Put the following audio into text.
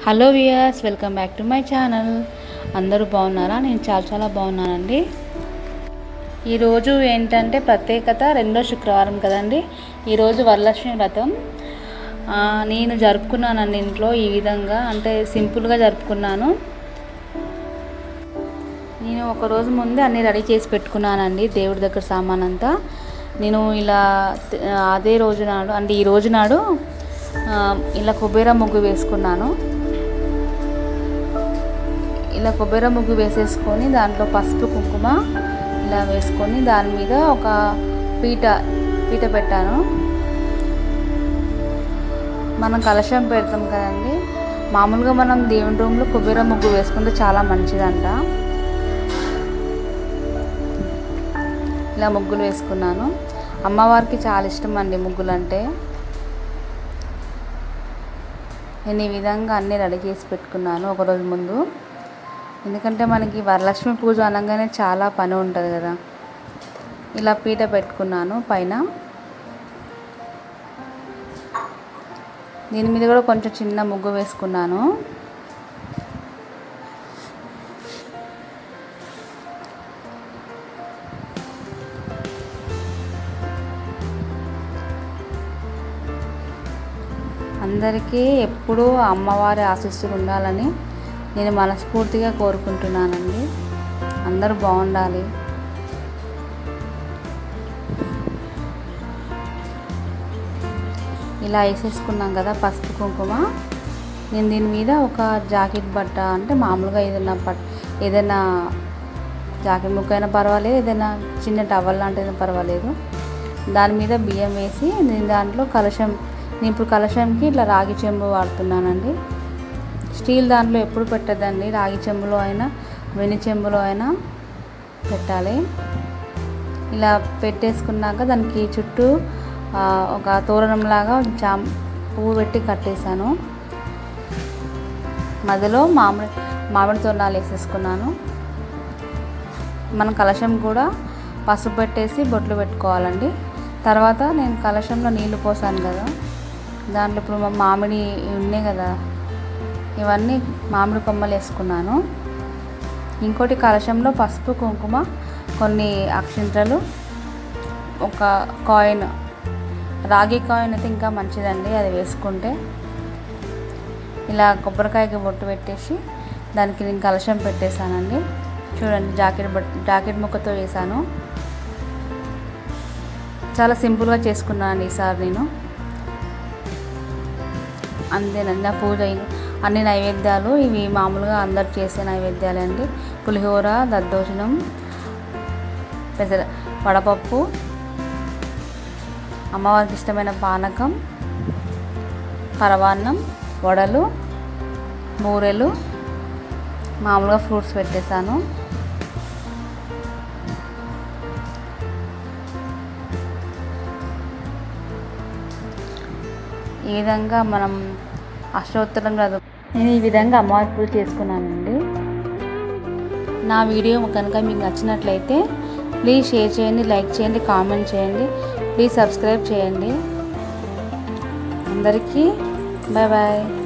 hello viewers welcome back to my channel అందరూ బాగున్నారా నేను చాలా చాలా బాగున్నానండి ఈరోజు ఏంటంటే ప్రత్యేకత రెండో శుక్రవారం కదండి ఈరోజు వరలక్ష్మి వ్రతం ఆ, నేను జరుపుకున్నానండి ఇంట్లో ఈ విధంగా అంటే సింపుల్గా జరుపుకున్నాను నేను ఒక రోజు ముందే అన్నీ రెడీ చేసి పెట్టుకున్నానండి దేవుడి దగ్గర సామాన్ అంతా నేను ఇలా త- అదే రోజు నాడు అంటే ఈ రోజు నాడు ఆ, ఇలా కొబ్బరి ముగ్గు వేసుకున్నాను ఇలా కొబ్బరి ముగ్గు వేసేసుకొని దాంట్లో పసుపు కుంకుమ ఇలా వేసుకొని దాని మీద ఒక పీట పీట పెట్టాను మనం కలశం పెడతాం కదండి మామూలుగా మనం దేవుని రూమ్లో కొబ్బరి ముగ్గు వేసుకుంటే చాలా మంచిదంట ఇలా ముగ్గులు వేసుకున్నాను అమ్మవారికి చాలా ఇష్టం అండి ముగ్గులు అంటే నేను ఈ విధంగా అన్నీ రెడీ చేసి పెట్టుకున్నాను ఒక రోజు ముందు ఎందుకంటే మనకి వరలక్ష్మి పూజ అనగానే చాలా పని ఉంటుంది కదా ఇలా పీట పెట్టుకున్నాను పైన దీని మీద కూడా కొంచెం చిన్న ముగ్గు వేసుకున్నాను అందరికీ ఎప్పుడూ అమ్మవారి ఆశీస్సులు ఉండాలని నేను మనస్ఫూర్తిగా కోరుకుంటున్నానండి అందరూ బాగుండాలి ఇలా వేసేసుకున్నాం కదా పసుపు కుంకుమ నేను దీని మీద ఒక జాకెట్ బట్ట అంటే మామూలుగా ఏదైనా పట్ ఏదైనా జాకెట్ ముక్క అయినా పర్వాలేదు ఏదైనా చిన్న టవల్ లాంటిదైనా పర్వాలేదు దాని మీద బియ్యం వేసి నేను దాంట్లో కలశం నేను ఇప్పుడు కలశంకి ఇట్లా రాగి చెంబు వాడుతున్నానండి స్టీల్ దాంట్లో ఎప్పుడు పెట్టద్దండి రాగి చెంబులో అయినా వెని చెంబులో అయినా పెట్టాలి ఇలా పెట్టేసుకున్నాక దానికి చుట్టూ ఆ, ఒక తోరణంలాగా చాం పువ్వు పెట్టి కట్టేశాను మధ్యలో మామిడి మామిడి తోరణాలు వేసేసుకున్నాను మన కలశం కూడా పసుపు పెట్టేసి బొట్లు పెట్టుకోవాలండి తర్వాత నేను కలశంలో నీళ్లు పోసాను కదా దాంట్లో ఇప్పుడు మా మామిడి ఉన్నాయి కదా ఇవన్నీ మామిడి కొమ్మలు వేసుకున్నాను ఇంకోటి కలశంలో పసుపు కుంకుమ కొన్ని అక్షింతలు ఒక కాయిన్ రాగి కాయిన్ అయితే ఇంకా మంచిదండి అది వేసుకుంటే ఇలా కొబ్బరికాయకి బొట్టు పెట్టేసి దానికి నేను కలశం పెట్టేశానండి చూడండి జాకెట్ బట్ జాకెట్ ముక్కతో వేసాను చాలా సింపుల్గా చేసుకున్నాను ఈసారి నేను అంతేనండి నా పూజ అయి- అన్ని నైవేద్యాలు ఇవి మామూలుగా అందరు చేసే నైవేద్యాలే అండి పులిహోర దద్దోజనం పెసర వడపప్పు అమ్మవారికి ఇష్టమైన పానకం పరవాన్నం వడలు బూరెలు మామూలుగా ఫ్రూట్స్ పెట్టేశాను ఈ విధంగా మనం అష్టోత్తరం చదువు నేను ఈ విధంగా అమ్మవారి పూజ చేసుకున్నానండి నా వీడియో కనుక మీకు నచ్చినట్లయితే ప్లీజ్ షేర్ చేయండి లైక్ చేయండి కామెంట్ చేయండి ప్లీజ్ సబ్స్క్రైబ్ చేయండి అందరికీ బాయ్ బాయ్